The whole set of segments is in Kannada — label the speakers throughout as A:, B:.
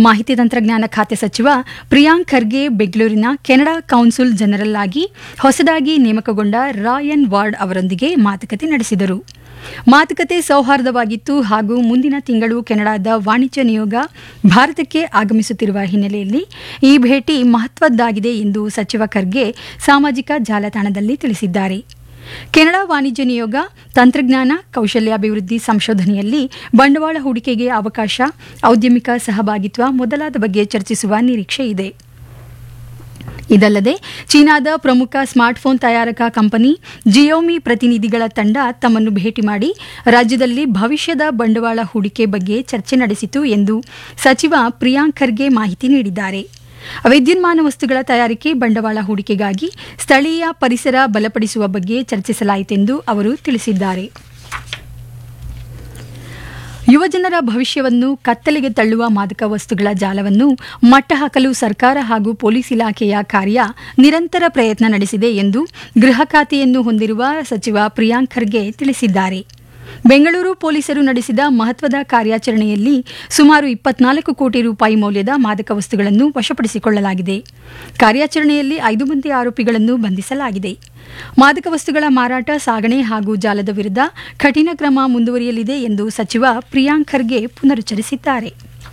A: ಮಾಹಿತಿ ತಂತ್ರಜ್ಞಾನ ಖಾತೆ ಸಚಿವ ಪ್ರಿಯಾಂಕ್ ಖರ್ಗೆ ಬೆಂಗಳೂರಿನ ಕೆನಡಾ ಕೌನ್ಸುಲ್ ಜನರಲ್ ಆಗಿ ಹೊಸದಾಗಿ ನೇಮಕಗೊಂಡ ರಾಯನ್ ವಾರ್ಡ್ ಅವರೊಂದಿಗೆ ಮಾತುಕತೆ ನಡೆಸಿದರು ಮಾತುಕತೆ ಸೌಹಾರ್ದವಾಗಿತ್ತು ಹಾಗೂ ಮುಂದಿನ ತಿಂಗಳು ಕೆನಡಾದ ವಾಣಿಜ್ಯ ನಿಯೋಗ ಭಾರತಕ್ಕೆ ಆಗಮಿಸುತ್ತಿರುವ ಹಿನ್ನೆಲೆಯಲ್ಲಿ ಈ ಭೇಟಿ ಮಹತ್ವದ್ದಾಗಿದೆ ಎಂದು ಸಚಿವ ಖರ್ಗೆ ಸಾಮಾಜಿಕ ಜಾಲತಾಣದಲ್ಲಿ ತಿಳಿಸಿದ್ದಾರೆ ಕೆನಡಾ ವಾಣಿಜ್ಯ ನಿಯೋಗ ತಂತ್ರಜ್ಞಾನ ಕೌಶಲ್ಯಾಭಿವೃದ್ಧಿ ಸಂಶೋಧನೆಯಲ್ಲಿ ಬಂಡವಾಳ ಹೂಡಿಕೆಗೆ ಅವಕಾಶ ಔದ್ಯಮಿಕ ಸಹಭಾಗಿತ್ವ ಮೊದಲಾದ ಬಗ್ಗೆ ಚರ್ಚಿಸುವ ನಿರೀಕ್ಷೆ ಇದೆ ಇದಲ್ಲದೆ ಚೀನಾದ ಪ್ರಮುಖ ಸ್ಮಾರ್ಟ್ಫೋನ್ ತಯಾರಕ ಕಂಪನಿ ಜಿಯೋಮಿ ಪ್ರತಿನಿಧಿಗಳ ತಂಡ ತಮ್ಮನ್ನು ಭೇಟಿ ಮಾಡಿ ರಾಜ್ಯದಲ್ಲಿ ಭವಿಷ್ಯದ ಬಂಡವಾಳ ಹೂಡಿಕೆ ಬಗ್ಗೆ ಚರ್ಚೆ ನಡೆಸಿತು ಎಂದು ಸಚಿವ ಪ್ರಿಯಾಂಕ್ ಖರ್ಗೆ ಮಾಹಿತಿ ನೀಡಿದ್ದಾರೆ ವಿದ್ಯುನ್ಮಾನ ವಸ್ತುಗಳ ತಯಾರಿಕೆ ಬಂಡವಾಳ ಹೂಡಿಕೆಗಾಗಿ ಸ್ಥಳೀಯ ಪರಿಸರ ಬಲಪಡಿಸುವ ಬಗ್ಗೆ ಚರ್ಚಿಸಲಾಯಿತೆಂದು ಅವರು ತಿಳಿಸಿದ್ದಾರೆ ಯುವಜನರ ಭವಿಷ್ಯವನ್ನು ಕತ್ತಲೆಗೆ ತಳ್ಳುವ ಮಾದಕ ವಸ್ತುಗಳ ಜಾಲವನ್ನು ಮಟ್ಟಹಾಕಲು ಸರ್ಕಾರ ಹಾಗೂ ಪೊಲೀಸ್ ಇಲಾಖೆಯ ಕಾರ್ಯ ನಿರಂತರ ಪ್ರಯತ್ನ ನಡೆಸಿದೆ ಎಂದು ಗೃಹ ಖಾತೆಯನ್ನು ಹೊಂದಿರುವ ಸಚಿವ ಪ್ರಿಯಾಂಕ್ ಖರ್ಗೆ ತಿಳಿಸಿದ್ದಾರೆ ಬೆಂಗಳೂರು ಪೊಲೀಸರು ನಡೆಸಿದ ಮಹತ್ವದ ಕಾರ್ಯಾಚರಣೆಯಲ್ಲಿ ಸುಮಾರು ಇಪ್ಪತ್ನಾಲ್ಕು ಕೋಟಿ ರೂಪಾಯಿ ಮೌಲ್ಯದ ಮಾದಕ ವಸ್ತುಗಳನ್ನು ವಶಪಡಿಸಿಕೊಳ್ಳಲಾಗಿದೆ ಕಾರ್ಯಾಚರಣೆಯಲ್ಲಿ ಐದು ಮಂದಿ ಆರೋಪಿಗಳನ್ನು ಬಂಧಿಸಲಾಗಿದೆ ಮಾದಕ ವಸ್ತುಗಳ ಮಾರಾಟ ಸಾಗಣೆ ಹಾಗೂ ಜಾಲದ ವಿರುದ್ಧ ಕಠಿಣ ಕ್ರಮ ಮುಂದುವರಿಯಲಿದೆ ಎಂದು ಸಚಿವ ಪ್ರಿಯಾಂಕ್ ಖರ್ಗೆ ಪುನರುಚ್ಚರಿಸಿದ್ದಾರೆ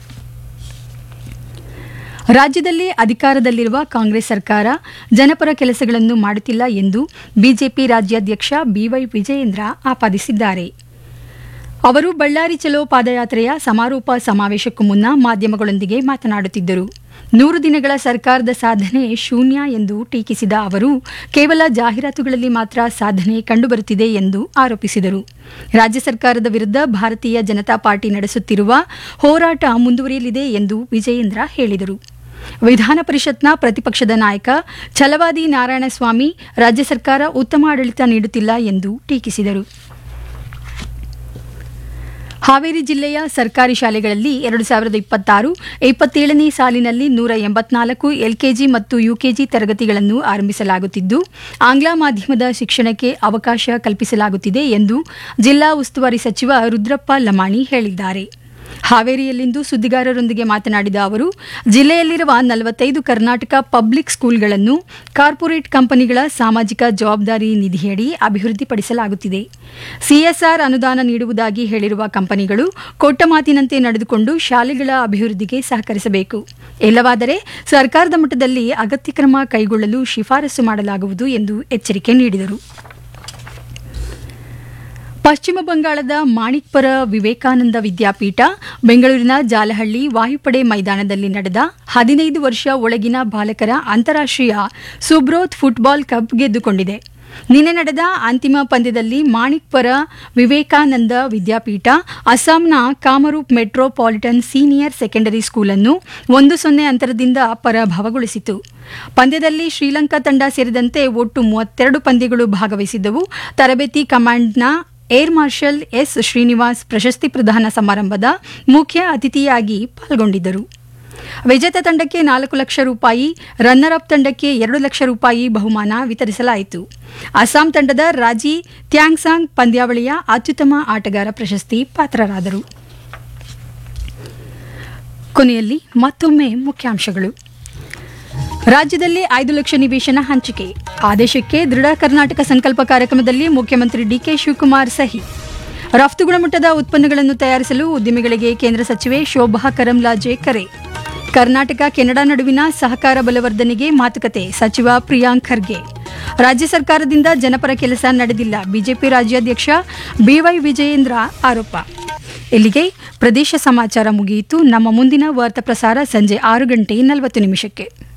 A: ರಾಜ್ಯದಲ್ಲಿ ಅಧಿಕಾರದಲ್ಲಿರುವ ಕಾಂಗ್ರೆಸ್ ಸರ್ಕಾರ ಜನಪರ ಕೆಲಸಗಳನ್ನು ಮಾಡುತ್ತಿಲ್ಲ ಎಂದು ಬಿಜೆಪಿ ರಾಜ್ಯಾಧ್ಯಕ್ಷ ಬಿವೈ ವಿಜಯೇಂದ್ರ ಆಪಾದಿಸಿದ್ದಾರೆ ಅವರು ಬಳ್ಳಾರಿ ಚಲೋ ಪಾದಯಾತ್ರೆಯ ಸಮಾರೋಪ ಸಮಾವೇಶಕ್ಕೂ ಮುನ್ನ ಮಾಧ್ಯಮಗಳೊಂದಿಗೆ ಮಾತನಾಡುತ್ತಿದ್ದರು ನೂರು ದಿನಗಳ ಸರ್ಕಾರದ ಸಾಧನೆ ಶೂನ್ಯ ಎಂದು ಟೀಕಿಸಿದ ಅವರು ಕೇವಲ ಜಾಹೀರಾತುಗಳಲ್ಲಿ ಮಾತ್ರ ಸಾಧನೆ ಕಂಡುಬರುತ್ತಿದೆ ಎಂದು ಆರೋಪಿಸಿದರು ರಾಜ್ಯ ಸರ್ಕಾರದ ವಿರುದ್ಧ ಭಾರತೀಯ ಜನತಾ ಪಾರ್ಟಿ ನಡೆಸುತ್ತಿರುವ ಹೋರಾಟ ಮುಂದುವರಿಯಲಿದೆ ಎಂದು ವಿಜಯೇಂದ್ರ ಹೇಳಿದರು ವಿಧಾನ ಪರಿಷತ್ನ ಪ್ರತಿಪಕ್ಷದ ನಾಯಕ ಛಲವಾದಿ ನಾರಾಯಣಸ್ವಾಮಿ ರಾಜ್ಯ ಸರ್ಕಾರ ಉತ್ತಮ ಆಡಳಿತ ನೀಡುತ್ತಿಲ್ಲ ಎಂದು ಟೀಕಿಸಿದರು ಹಾವೇರಿ ಜಿಲ್ಲೆಯ ಸರ್ಕಾರಿ ಶಾಲೆಗಳಲ್ಲಿ ಎರಡು ಸಾವಿರದ ಇಪ್ಪತ್ತಾರು ಇಪ್ಪತ್ತೇಳನೇ ಸಾಲಿನಲ್ಲಿ ನೂರ ಎಂಬತ್ನಾಲ್ಕು ಎಲ್ಕೆಜಿ ಮತ್ತು ಯುಕೆಜಿ ತರಗತಿಗಳನ್ನು ಆರಂಭಿಸಲಾಗುತ್ತಿದ್ದು ಆಂಗ್ಲ ಮಾಧ್ಯಮದ ಶಿಕ್ಷಣಕ್ಕೆ ಅವಕಾಶ ಕಲ್ಪಿಸಲಾಗುತ್ತಿದೆ ಎಂದು ಜಿಲ್ಲಾ ಉಸ್ತುವಾರಿ ಸಚಿವ ರುದ್ರಪ್ಪ ಲಮಾಣಿ ಹೇಳಿದ್ದಾರೆ ಹಾವೇರಿಯಲ್ಲಿಂದು ಸುದ್ದಿಗಾರರೊಂದಿಗೆ ಮಾತನಾಡಿದ ಅವರು ಜಿಲ್ಲೆಯಲ್ಲಿರುವ ನಲವತ್ತೈದು ಕರ್ನಾಟಕ ಪಬ್ಲಿಕ್ ಸ್ಕೂಲ್ಗಳನ್ನು ಕಾರ್ಪೊರೇಟ್ ಕಂಪನಿಗಳ ಸಾಮಾಜಿಕ ಜವಾಬ್ದಾರಿ ನಿಧಿಯಡಿ ಅಭಿವೃದ್ಧಿಪಡಿಸಲಾಗುತ್ತಿದೆ ಸಿಎಸ್ಆರ್ ಅನುದಾನ ನೀಡುವುದಾಗಿ ಹೇಳಿರುವ ಕಂಪನಿಗಳು ಕೊಟ್ಟ ಮಾತಿನಂತೆ ನಡೆದುಕೊಂಡು ಶಾಲೆಗಳ ಅಭಿವೃದ್ಧಿಗೆ ಸಹಕರಿಸಬೇಕು ಇಲ್ಲವಾದರೆ ಸರ್ಕಾರದ ಮಟ್ಟದಲ್ಲಿ ಅಗತ್ಯ ಕ್ರಮ ಕೈಗೊಳ್ಳಲು ಶಿಫಾರಸು ಮಾಡಲಾಗುವುದು ಎಂದು ಎಚ್ಚರಿಕೆ ನೀಡಿದರು ಪಶ್ಚಿಮ ಬಂಗಾಳದ ಮಾಣಿಕ್ಪುರ ವಿವೇಕಾನಂದ ವಿದ್ಯಾಪೀಠ ಬೆಂಗಳೂರಿನ ಜಾಲಹಳ್ಳಿ ವಾಯುಪಡೆ ಮೈದಾನದಲ್ಲಿ ನಡೆದ ಹದಿನೈದು ವರ್ಷ ಒಳಗಿನ ಬಾಲಕರ ಅಂತಾರಾಷ್ಟ್ರೀಯ ಸುಬ್ರೋತ್ ಫುಟ್ಬಾಲ್ ಕಪ್ ಗೆದ್ದುಕೊಂಡಿದೆ ನಿನ್ನೆ ನಡೆದ ಅಂತಿಮ ಪಂದ್ಯದಲ್ಲಿ ಮಾಣಿಕ್ಪುರ ವಿವೇಕಾನಂದ ವಿದ್ಯಾಪೀಠ ಅಸ್ಸಾಂನ Kamrup metropolitan senior secondary school ಅನ್ನು ಒಂದು ಸೊನ್ನೆ ಅಂತರದಿಂದ ಪರಾಭವಗೊಳಿಸಿತು ಪಂದ್ಯದಲ್ಲಿ ಶ್ರೀಲಂಕಾ ತಂಡ ಸೇರಿದಂತೆ ಒಟ್ಟು ಮೂವತ್ತೆರಡು ಪಂದ್ಯಗಳು ಭಾಗವಹಿಸಿದ್ದವು ತರಬೇತಿ ಕಮಾಂಡ್ನ ಏರ್ ಮಾರ್ಷಲ್ ಎಸ್ ಶ್ರೀನಿವಾಸ್ ಪ್ರಶಸ್ತಿ ಪ್ರದಾನ ಸಮಾರಂಭದ ಮುಖ್ಯ ಅತಿಥಿಯಾಗಿ ಪಾಲ್ಗೊಂಡಿದ್ದರು ವಿಜೇತ ತಂಡಕ್ಕೆ ನಾಲ್ಕು ಲಕ್ಷ ರೂಪಾಯಿ ರನ್ನರ್ ಅಪ್ ತಂಡಕ್ಕೆ ಎರಡು ಲಕ್ಷ ರೂಪಾಯಿ ಬಹುಮಾನ ವಿತರಿಸಲಾಯಿತು ಅಸ್ಸಾಂ ತಂಡದ ರಾಜಿ ತ್ಯಾಂಗ್ಸಾಂಗ್ ಪಂದ್ಯಾವಳಿಯ ಅತ್ಯುತ್ತಮ ಆಟಗಾರ ಪ್ರಶಸ್ತಿ ಪಾತ್ರರಾದರು ಕೊನೆಯಲ್ಲಿ ಮತ್ತೊಮ್ಮೆ ಮುಖ್ಯಾಂಶಗಳು ರಾಜ್ಯದಲ್ಲಿ ಐದು ಲಕ್ಷ ನಿವೇಶನ ಹಂಚಿಕೆ ಆದೇಶಕ್ಕೆ ದೃಢ ಕರ್ನಾಟಕ ಸಂಕಲ್ಪ ಕಾರ್ಯಕ್ರಮದಲ್ಲಿ ಮುಖ್ಯಮಂತ್ರಿ ಡಿಕೆ ಶಿವಕುಮಾರ್ ಸಹಿ ರಫ್ತು ಗುಣಮಟ್ಟದ ಉತ್ಪನ್ನಗಳನ್ನು ತಯಾರಿಸಲು ಉದ್ಯಮಿಗಳಿಗೆ ಕೇಂದ್ರ ಸಚಿವೆ ಶೋಭಾ ಕರಂಲಾಜೆ ಕರೆ ಕರ್ನಾಟಕ ಕೆನಡಾ ನಡುವಿನ ಸಹಕಾರ ಬಲವರ್ಧನೆಗೆ ಮಾತುಕತೆ ಸಚಿವ ಪ್ರಿಯಾಂಕ್ ಖರ್ಗೆ ರಾಜ್ಯ ಸರ್ಕಾರದಿಂದ ಜನಪರ ಕೆಲಸ ನಡೆದಿಲ್ಲ ಬಿಜೆಪಿ ರಾಜ್ಯಾಧ್ಯಕ್ಷ ಬಿವೈ ವಿಜಯೇಂದ್ರ ಆರೋಪ ಇಲ್ಲಿಗೆ ಪ್ರದೇಶ ಸಮಾಚಾರ ಮುಗಿಯಿತು ನಮ್ಮ ಮುಂದಿನ ವಾರ್ತಾ ಪ್ರಸಾರ ಸಂಜೆ ಆರು ಗಂಟೆ ನಲವತ್ತು ನಿಮಿಷಕ್ಕೆ